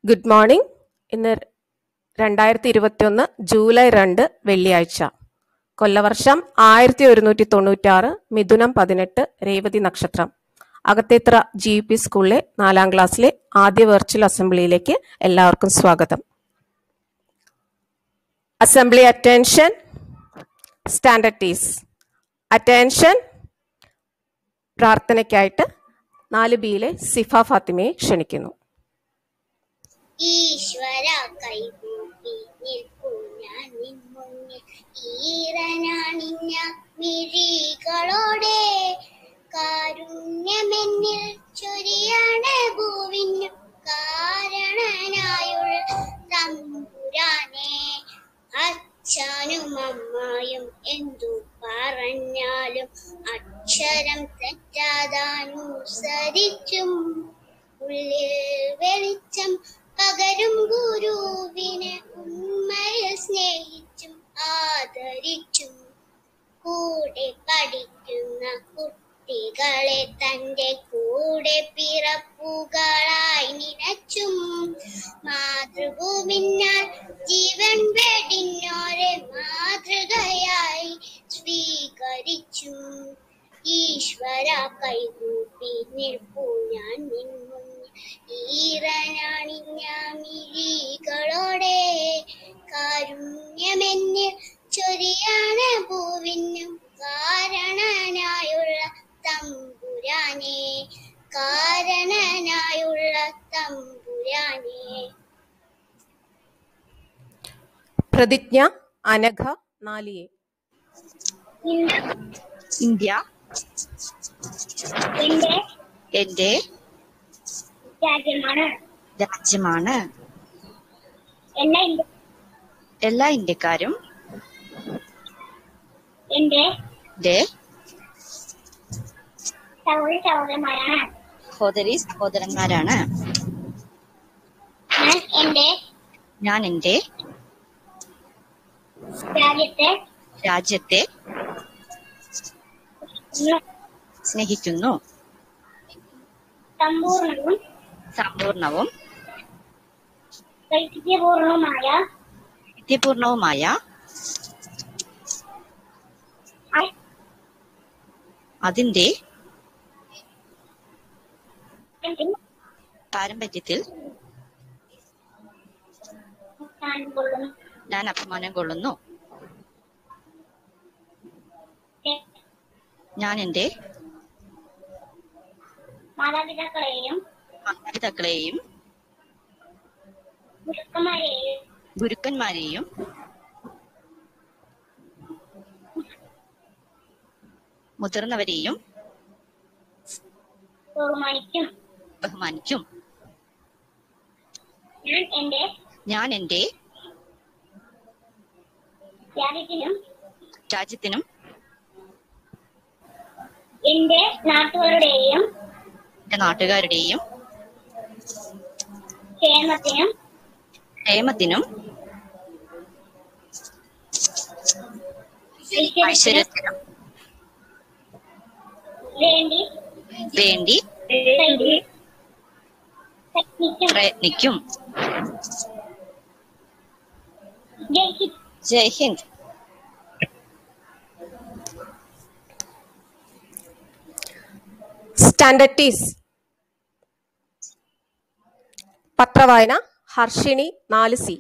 good morning ഇന്ന് രണ്ടായിരത്തി ഇരുപത്തിയൊന്ന് ജൂലൈ രണ്ട് വെള്ളിയാഴ്ച കൊല്ലവർഷം ആയിരത്തി ഒരുന്നൂറ്റി തൊണ്ണൂറ്റാറ് മിഥുനം പതിനെട്ട് രേവതി നക്ഷത്രം അകത്തേത്ര ജി യു പി സ്കൂളിലെ നാലാം ക്ലാസ്സിലെ ആദ്യ വെർച്വൽ അസംബ്ലിയിലേക്ക് എല്ലാവർക്കും സ്വാഗതം assembly attention stand at ease attention പ്രാർത്ഥനയ്ക്കായിട്ട് നാല് ബിയിലെ സിഫ ഫാത്തിമയെ ക്ഷണിക്കുന്നു ഈശ്വര കൈകൂപ്പി നിൽക്കൂ ഞാൻ നിൻ മുന്നിൽ ഈറനാണിഞ്ഞ മിഴികളോടെ കാരുണ്യമെന്നിൽ ചൊരിയാണ് ഭൂവിനു കാരണനായുള്ള തമ്പുരാനെ അച്ഛനും അമ്മായും എന്തു പറഞ്ഞാലും അക്ഷരം തെറ്റാതാനുസരിച്ചും ഉള്ളിൽ വെളിച്ചം പകരും ഗുരുവിനെ ഉമ്മയിൽ സ്നേഹിച്ചും ആദരിച്ചും കൂടെ പഠിക്കുന്ന കുട്ടികളെ തന്റെ കൂടെ പിറപ്പുകളായി നിനച്ചും മാതൃഭൂമിനാൽ ജീവൻ വെടിഞ്ഞോരെ മാതൃകയായി സ്വീകരിച്ചും ഈശ്വര കൈകൂപ്പി നിൽപ്പു ഞാൻ നിൻ മുന്നിൽ ഈറനാണിഞ്ഞ മിഴികളോടെ കാരുണ്യമെന്നിൽ ചൊരിയാണ് ഭൂവിനും കാരണനായുള്ള തമ്പുരാനെ കാരണനായുള്ള തമ്പുരാനെ പ്രതിജ്ഞ അനഘ നാലിയെ ഇന്ത്യ എന്റെ എന്റെ രാജ്യമാണ് രാജ്യമാണ് എല്ലാ ഇന്ത്യ- എല്ലാ ഇന്ത്യക്കാരും എന്റെ എന്റെ സഹോദരി സഹോദരന്മാരാണ് സഹോദരി സഹോദരന്മാരാണ് ഞാൻ എന്റെ ഞാൻ എന്റെ രാജ്യത്തെ രാജ്യത്തെ സ്നേഹിക്കുന്നു സമ്പൂർണവും സമ്പൂർണവും വൈവിധ്യപൂർണവുമായ നിത്യപൂർണവുമായ അതിന്റെ പാരമ്പര്യത്തിൽ ഞാൻ കൊള്ളുന്നു ഞാൻ അഭിമാനം കൊള്ളുന്നു ഞാൻ എന്റെ മാതാപിതാക്കളെയും മാതാപിതാക്കളെയും ഗുരുക്കന്മാരെയും ഗുരുക്കന്മാരെയും മുതിർന്നവരെയും ബഹുമാനിക്കും ബഹുമാനിക്കും ഞാൻ എന്റെ ഞാൻ എന്റെ രാജ്യത്തിനും രാജ്യത്തിനും എന്റെ നാട്ടുകാരുടെയും എന്റെ നാട്ടുകാരുടെയും ക്ഷേമത്തിനും ക്ഷേമത്തിനും ഐശ്വര്യത്തിനും ഐശ്വര്യത്തിനും വേണ്ടി വേണ്ടി പ്രയത്നിക്കും പ്രയത്നിക്കും ജയ് ഹിന്ദ് ജയ് ഹിന്ദ് സ്റ്റാൻഡർഡ് ടീസ് പത്രവായന ഹർഷിണി നാല് സി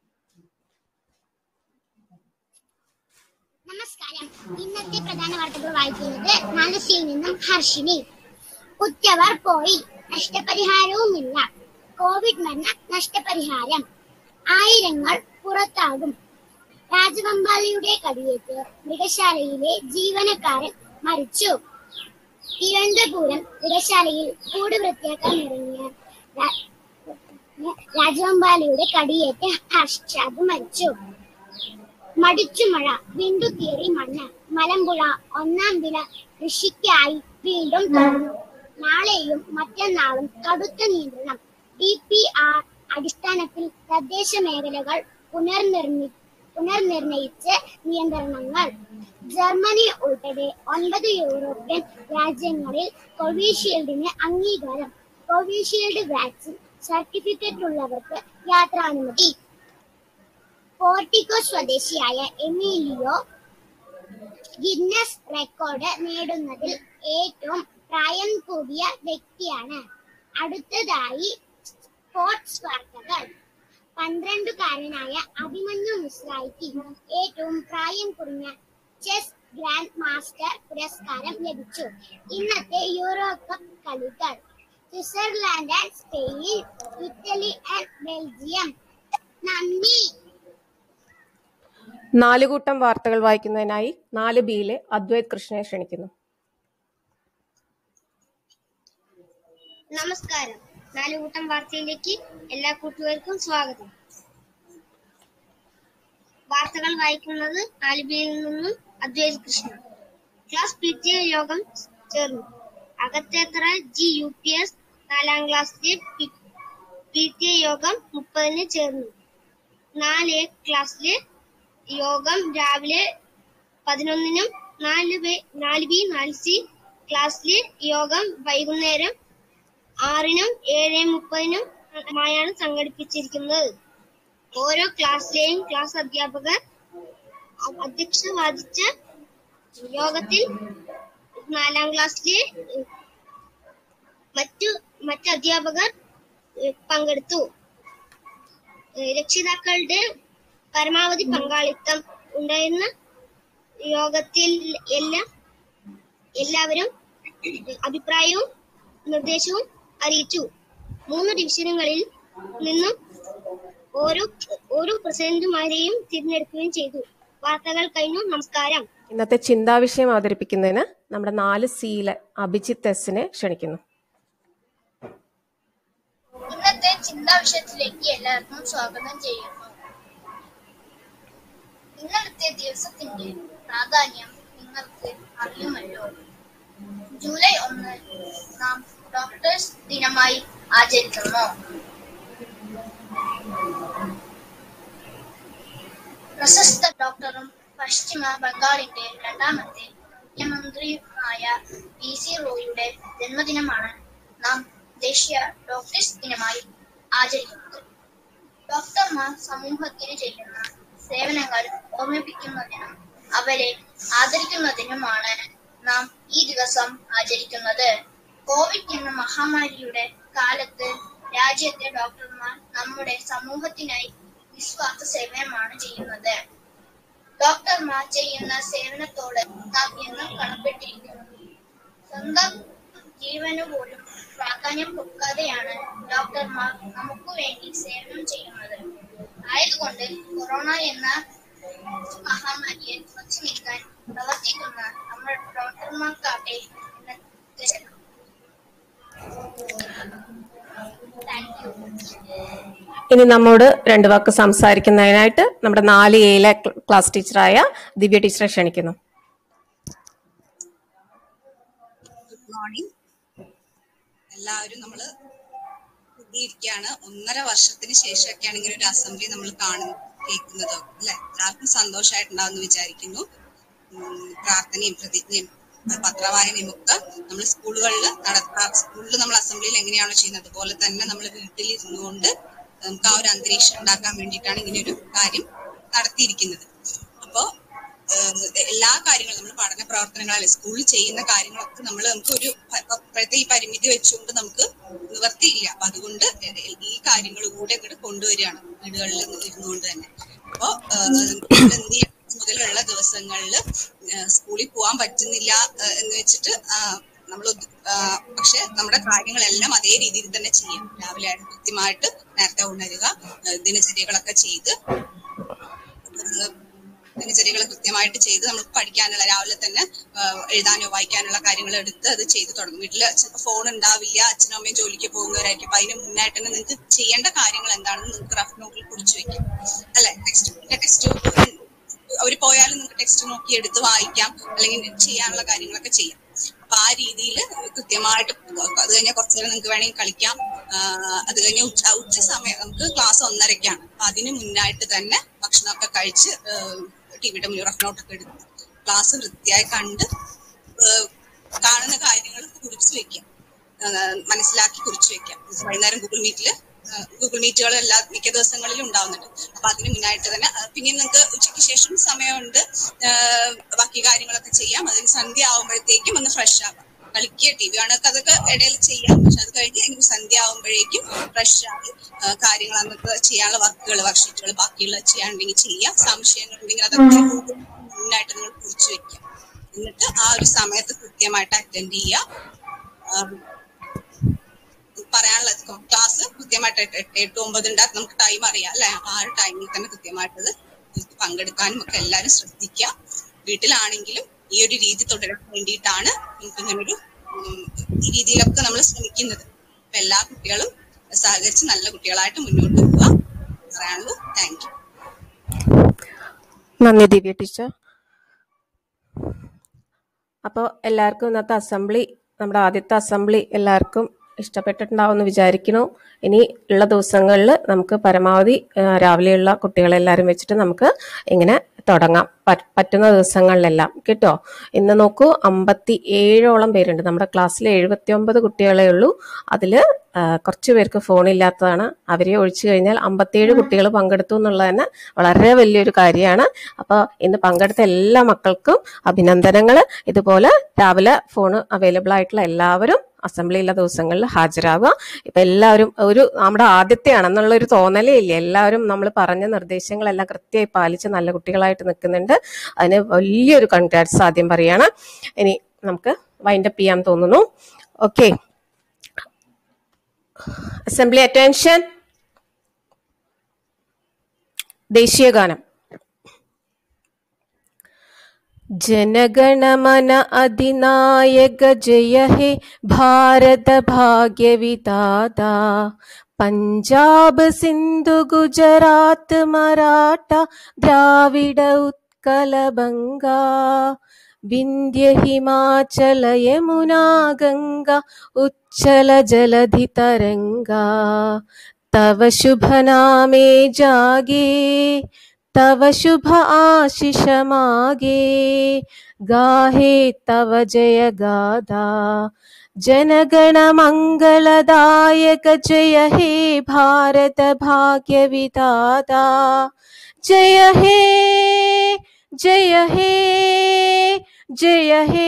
നമസ്കാരം ഇന്നത്തെ പ്രധാന വാർത്തകൾ വായിക്കുന്നത് നാലസിയിൽ നിന്നും ഹർഷിനി ഉറ്റവർ പോയി നഷ്ടപരിഹാരവുമില്ല കോവിഡ് മരണ നഷ്ടപരിഹാരം ആയിരങ്ങൾ പുറത്താകും രാജവമ്പാലയുടെ കടിയേറ്റ് മൃഗശാലയിലെ ജീവനക്കാരൻ മരിച്ചു തിരുവനന്തപുരം മൃഗശാലയിൽ കൂട് വൃത്തിയാക്കാൻ ഇറങ്ങിയ രാ- രാജവമ്പാലയുടെ കടിയേറ്റ് ഹർഷാദ് മരിച്ചു മടിച്ചു മഴ വിണ്ടുകീറി മണ്ണ് മലമ്പുഴ ഒന്നാം വില കൃഷിക്കായി വീണ്ടും തുറന്നു നാളെയും മറ്റന്നാളും കടുത്ത നിയന്ത്രണം ഡി പി ആർ അടിസ്ഥാനത്തിൽ തദ്ദേശ മേഖലകൾ പുനർനിർമ്മി പുനർനിർണയിച്ച് നിയന്ത്രണങ്ങൾ ജർമ്മനി ഉൾപ്പെടെ ഒൻപത് യൂറോപ്യൻ രാജ്യങ്ങളിൽ കോവിഷീൽഡിന് അംഗീകാരം കോവിഷീൽഡ് വാക്സിൻ സർട്ടിഫിക്കറ്റ് ഉള്ളവർക്ക് യാത്രാനുമതി പോർട്ടിക്കോ സ്വദേശിയായ എമീലിയോ ഗിന്നസ് റെക്കോർഡ് നേടുന്നതിൽ ഏറ്റവും പ്രായം കൂടിയ വ്യക്തിയാണ് അടുത്തതായി സ്പോർട്സ് വാർത്തകൾ പന്ത്രണ്ടുകാരനായ അഭിമന്യു മിശ്രായിക്ക് ഏറ്റവും പ്രായം കുറഞ്ഞ ചെസ് ഗ്രാൻഡ് മാസ്റ്റർ പുരസ്കാരം ലഭിച്ചു ഇന്നത്തെ യൂറോ കപ്പ് കളികൾ Switzerland and Spain Italy and Belgium നന്ദി നാലുകൂട്ടം വാർത്തകൾ വായിക്കുന്നതിനായി നാല് ബിയിലെ അദ്വൈത് കൃഷ്ണയെ ക്ഷണിക്കുന്നു നമസ്കാരം നാലുകൂട്ടം വാർത്തയിലേക്ക് എല്ലാ കൂട്ടുകാർക്കും സ്വാഗതം വാർത്തകൾ വായിക്കുന്നത് ആലിബിയിൽ നിന്നും Advaith Krishna class P T A യോഗം ചേർന്നു Akathethara G U P S നാലാം ക്ലാസ്സിലെ പി ടി എ യോഗം മുപ്പതിന് ചേർന്നു നാല് എ ക്ലാസ്സിലെ യോഗം രാവിലെ പതിനൊന്നിനും നാല് ബി നാല് ബി നാല് സി ക്ലാസ്സിലെ യോഗം വൈകുന്നേരം ആറിനും ഏഴ് മുപ്പതിനും മായാണ് സംഘടിപ്പിച്ചിരിക്കുന്നത് ഓരോ ക്ലാസ്സിലെയും ക്ലാസ് അധ്യാപകർ അധ്യക്ഷ വഹിച്ച യോഗത്തിൽ നാലാം ക്ലാസ്സിലെ ഏഹ്, മറ്റു മറ്റ് അധ്യാപകർ ഏഹ്, പങ്കെടുത്തു ഏഹ്, രക്ഷിതാക്കളുടെ പരമാവധി പങ്കാളിത്തം ഉണ്ടായിരുന്ന യോഗത്തിൽ എല്ലാം എല്ലാവരും അഭിപ്രായവും നിർദ്ദേശവും അറിയിച്ചു മൂന്ന് ഡിവിഷനുകളിൽ നിന്നും ഓരോ ഓരോ പ്രസിഡന്റുമാരെയും തിരഞ്ഞെടുക്കുകയും ചെയ്തു വാർത്തകൾ കഴിഞ്ഞു നമസ്കാരം ഇന്നത്തെ ചിന്താവിഷയം അവതരിപ്പിക്കുന്നതിന് നമ്മുടെ നാല് സിയിലെ അഭിജിത്ത് എസിനെ ക്ഷണിക്കുന്നു ഇന്നത്തെ ചിന്താ വിഷയത്തിലേക്ക് എല്ലാവർക്കും സ്വാഗതം ചെയ്യുന്നു ഇന്നലത്തെ ദിവസത്തിന്റെ പ്രാധാന്യം നിങ്ങൾക്ക് അറിയുമല്ലോ ജൂലൈ ഒന്ന് നാം ഡോക്ടേഴ്സ് ദിനമായി ആചരിക്കുന്നു പ്രശസ്ത ഡോക്ടറും പശ്ചിമ ബംഗാളിന്റെ രണ്ടാമത്തെ മുഖ്യമന്ത്രിയുമായ പി സി റോയിയുടെ ജന്മദിനമാണ് നാം ദേശീയ ഡോക്ടേഴ്സ് ദിനമായി ആചരിക്കുന്നത് ഡോക്ടർമാർ സമൂഹത്തിന് ചെയ്യുന്ന സേവനങ്ങൾ ഓർമ്മിപ്പിക്കുന്നതിനും അവരെ ആദരിക്കുന്നതിനുമാണ് നാം ഈ ദിവസം ആചരിക്കുന്നത് കോവിഡ് എന്ന മഹാമാരിയുടെ കാലത്ത് രാജ്യത്തെ ഡോക്ടർമാർ നമ്മുടെ സമൂഹത്തിനായി നിസ്വാർത്ഥ സേവനമാണ് ചെയ്യുന്നത് ഡോക്ടർമാർ ചെയ്യുന്ന സേവനത്തോട് നാം എന്നും കടപ്പെട്ടിരിക്കുന്നു സ്വന്തം ജീവന് പോലും പ്രാധാന്യം കൊടുക്കാതെയാണ് ഡോക്ടർമാർ നമുക്ക് വേണ്ടി സേവനം ചെയ്യുന്നത് ആയതുകൊണ്ട് കൊറോണ എന്ന മഹാമാരിയെ തുടച്ചു നീക്കാൻ പ്രവർത്തിക്കുന്ന നമ്മൾ ഡോക്ടർമാർക്കാട്ടെ എന്ന് താങ്ക് യു ഇനി നമ്മോട് രണ്ട് വാക്ക് സംസാരിക്കുന്നതിനായിട്ട് നമ്മുടെ നാല് എയിലെ ക്ലാസ് ടീച്ചറായ ദിവ്യ ടീച്ചറെ ക്ഷണിക്കുന്നു ഗുഡ് മോർണിംഗ് എല്ലാവരും നമ്മൾ ഇരിക്കുകയാണ് ഒന്നര വർഷത്തിന് ശേഷമൊക്കെയാണ് ഇങ്ങനെ ഒരു അസംബ്ലി നമ്മൾ കാണുന്നത് കേൾക്കുന്നത് അല്ലെ എല്ലാവർക്കും സന്തോഷമായിട്ടുണ്ടാവും എന്ന് വിചാരിക്കുന്നു ഉം, പ്രാർത്ഥനയും പ്രതിജ്ഞയും പത്രവായനയും ഒക്കെ നമ്മൾ സ്കൂളുകളിൽ നടത്താം സ്കൂളിൽ നമ്മൾ അസംബ്ലിയിൽ എങ്ങനെയാണോ ചെയ്യുന്നത് അതുപോലെ തന്നെ നമ്മൾ വീട്ടിൽ ഇരുന്നുകൊണ്ട് നമുക്ക് ആ ഒരു അന്തരീക്ഷം ഉണ്ടാക്കാൻ വേണ്ടിയിട്ടാണ് ഇങ്ങനെ ഒരു കാര്യം നടത്തിയിരിക്കുന്നത് അപ്പോ ഏഹ് എല്ലാ കാര്യങ്ങളും നമ്മൾ പഠന പ്രവർത്തനങ്ങളല്ല സ്കൂളിൽ ചെയ്യുന്ന കാര്യങ്ങളൊക്കെ നമ്മൾ നമുക്ക് ഒരു പ- പ- ഇപ്പോഴത്തെ ഈ പരിമിതി വെച്ചുകൊണ്ട് നമുക്ക് നിവർത്തിയില്ല അപ്പൊ അതുകൊണ്ട് ഈ കാര്യങ്ങൾ കൂടെ ഇങ്ങോട്ട് കൊണ്ടുവരികയാണ് വീടുകളിൽ ഇരുന്നുകൊണ്ട് തന്നെ അപ്പോ ഏഹ് നമ്മൾ എന്ത് ചെയ്യണം മുതലുള്ള ദിവസങ്ങളിൽ സ്കൂളിൽ പോകാൻ പറ്റുന്നില്ല ഏഹ് എന്ന് വെച്ചിട്ട് നമ്മൾ പക്ഷെ നമ്മുടെ കാര്യങ്ങളെല്ലാം അതേ രീതിയിൽ തന്നെ ചെയ്യാം രാവിലെ ആയിട്ട് കൃത്യമായിട്ട് നേരത്തെ ഉണരുക ഏഹ് ദിനചര്യകളൊക്കെ ചെയ്ത് ഏഹ് ദിനചര്യകൾ കൃത്യമായിട്ട് ചെയ്ത് നമുക്ക് പഠിക്കാനുള്ള രാവിലെ തന്നെ ആ, എഴുതാനോ വായിക്കാനുള്ള കാര്യങ്ങൾ എടുത്ത് അത് ചെയ്ത് തുടങ്ങും വീട്ടിൽ ചിലപ്പോൾ ഫോൺ ഉണ്ടാവില്ല അച്ഛനും അമ്മയും ജോലിക്ക് പോകുന്നവരായിരിക്കും അപ്പൊ അതിന് മുന്നായിട്ട് തന്നെ നിങ്ങൾക്ക് ചെയ്യേണ്ട കാര്യങ്ങൾ എന്താണെന്ന് നിങ്ങൾക്ക് റഫ് നോട്ടിൽ കുറിച്ച് വെക്കാം അല്ലെ ടെക്സ്റ്റ് ടെക്സ്റ്റ് അവർ പോയാലും നിങ്ങൾക്ക് ടെക്സ്റ്റ് നോക്കി എടുത്ത് വായിക്കാം അല്ലെങ്കിൽ ചെയ്യാനുള്ള കാര്യങ്ങളൊക്കെ ചെയ്യാം അപ്പൊ ആ രീതിയിൽ കൃത്യമായിട്ട് അത് കഴിഞ്ഞാൽ കുറച്ചു നേരം നിങ്ങൾക്ക് വേണമെങ്കിൽ കളിക്കാം ആ, അത് കഴിഞ്ഞ് ഉച്ച ഉച്ച സമയം നമുക്ക് ക്ലാസ് ഒന്നരക്കാണ് അപ്പൊ അതിന് മുന്നായിട്ട് തന്നെ ഭക്ഷണമൊക്കെ കഴിച്ച് ടിവിയുടെ മുന്നിൽ റഫ് നോട്ടൊക്കെ എടുത്ത് ക്ലാസ് വൃത്തിയായി കണ്ട് ഏഹ് കാണുന്ന കാര്യങ്ങൾ കുറിച്ച് വെക്കാം ഏഹ് മനസ്സിലാക്കി കുറിച്ച് വെക്കാം വൈകുന്നേരം ഗൂഗിൾ മീറ്റിൽ ഗൂഗിൾ മീറ്റുകൾ എല്ലാ മിക്ക ദിവസങ്ങളിലും ഉണ്ടാവുന്നുണ്ട് അപ്പൊ അതിന് മുന്നായിട്ട് തന്നെ ആ, പിന്നെ നിങ്ങൾക്ക് ഉച്ചയ്ക്ക് ശേഷം സമയമുണ്ട് ആ, ബാക്കി കാര്യങ്ങളൊക്കെ ചെയ്യാം അതിന് സന്ധ്യ ആവുമ്പോഴത്തേക്കും ഒന്ന് ഫ്രഷ് ആവാം കളിക്കുക ടി വി കാണൊക്കെ അതൊക്കെ ഇടയിൽ ചെയ്യാം പക്ഷെ അത് കഴിഞ്ഞ് എനിക്ക് സന്ധ്യ ആവുമ്പോഴേക്കും ഫ്രഷ് ആയി ആ, കാര്യങ്ങൾ അന്നത്തെ ചെയ്യാനുള്ള വർക്കുകൾ വർക്ക്ഷീറ്റുകൾ ബാക്കിയുള്ള ചെയ്യാനുണ്ടെങ്കിൽ ചെയ്യാം സംശയങ്ങൾ ഉണ്ടെങ്കിൽ അതൊക്കെ Google മുന്നായിട്ട് നിങ്ങൾ കുറിച്ച് വെക്കുക എന്നിട്ട് ആ ഒരു സമയത്ത് കൃത്യമായിട്ട് അറ്റൻഡ് ചെയ്യുക ആ, പറയാനുള്ള ക്ലാസ് കൃത്യമായിട്ട് എട്ട് എട്ട് എട്ട് ഒമ്പത് ഉണ്ടാകും നമുക്ക് ടൈം അറിയാം അല്ലെ ആ ഒരു ടൈമിൽ തന്നെ കൃത്യമായിട്ടത് പങ്കെടുക്കാനും ഒക്കെ എല്ലാവരും ശ്രദ്ധിക്കുക വീട്ടിലാണെങ്കിലും ഈ ഒരു രീതി തുടരാൻ വേണ്ടിയിട്ടാണ് നമുക്ക് ഇങ്ങനൊരു ഉം, ഈ രീതിയിലൊക്കെ നമ്മൾ ശ്രമിക്കുന്നത് അപ്പൊ എല്ലാ കുട്ടികളും സഹകരിച്ച് നല്ല കുട്ടികളായിട്ട് മുന്നോട്ട് പോവുക പറയാനുള്ളൂ താങ്ക് യു നന്ദി ദിവ്യ ടീച്ചർ അപ്പോൾ എല്ലാവർക്കും ഇന്നത്തെ അസംബ്ലി നമ്മുടെ ആദ്യത്തെ അസംബ്ലി എല്ലാവർക്കും ഇഷ്ടപ്പെട്ടിട്ടുണ്ടാവുമെന്ന് വിചാരിക്കുന്നു ഇനി ഉള്ള ദിവസങ്ങളിൽ നമുക്ക് പരമാവധി ആ, രാവിലെയുള്ള കുട്ടികളെല്ലാവരും വെച്ചിട്ട് നമുക്ക് ഇങ്ങനെ തുടങ്ങാം പ- പറ്റുന്ന ദിവസങ്ങളിലെല്ലാം കേട്ടോ ഇന്ന് നോക്കൂ അമ്പത്തി ഏഴോളം പേരുണ്ട് നമ്മുടെ ക്ലാസ്സിൽ എഴുപത്തി ഒമ്പത് കുട്ടികളെ ഉള്ളൂ അതിൽ കുറച്ച് പേർക്ക് ഫോണില്ലാത്തതാണ് അവരെ ഒഴിച്ചു കഴിഞ്ഞാൽ അമ്പത്തിയേഴ് കുട്ടികൾ പങ്കെടുത്തു എന്നുള്ളത് തന്നെ വളരെ വലിയൊരു കാര്യമാണ് അപ്പോൾ ഇന്ന് പങ്കെടുത്ത എല്ലാ മക്കൾക്കും അഭിനന്ദനങ്ങൾ ഇതുപോലെ രാവിലെ ഫോൺ അവൈലബിൾ ആയിട്ടുള്ള എല്ലാവരും അസംബ്ലിയുള്ള ദിവസങ്ങളിൽ ഹാജരാകുക ഇപ്പൊ എല്ലാവരും ഒരു നമ്മുടെ ആദ്യത്തെ ആണെന്നുള്ള ഒരു തോന്നലേ ഇല്ല എല്ലാവരും നമ്മൾ പറഞ്ഞ നിർദ്ദേശങ്ങളെല്ലാം കൃത്യമായി പാലിച്ച് നല്ല കുട്ടികളായിട്ട് നിൽക്കുന്നുണ്ട് അതിന് വലിയൊരു കൺഗ്രാറ്റ്സ് ആദ്യം പറയാണ് ഇനി നമുക്ക് വൈൻഡപ്പ് ചെയ്യാൻ തോന്നുന്നു ഓക്കെ അസംബ്ലി അറ്റൻഷൻ ദേശീയ ഗാനം जनगणमन अधिनायक जय हे भारत भाग्य विधाता पंजाब सिंधु गुजरात मराठा द्राविड उत्कल बंगा विंध्य हिमाचल यमुना गंगा उच्चल जलधि तरंगा तव शुभ नामे जागे तव शुभ आशिष मागे गाहे तव जय गाधा जनगण मंगलदायक जय हे भारत भाग्य विधाता जय हे जय हे जय हे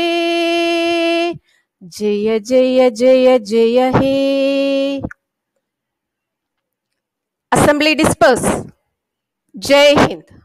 जय जय जय जय हे assembly disperse जय हिंद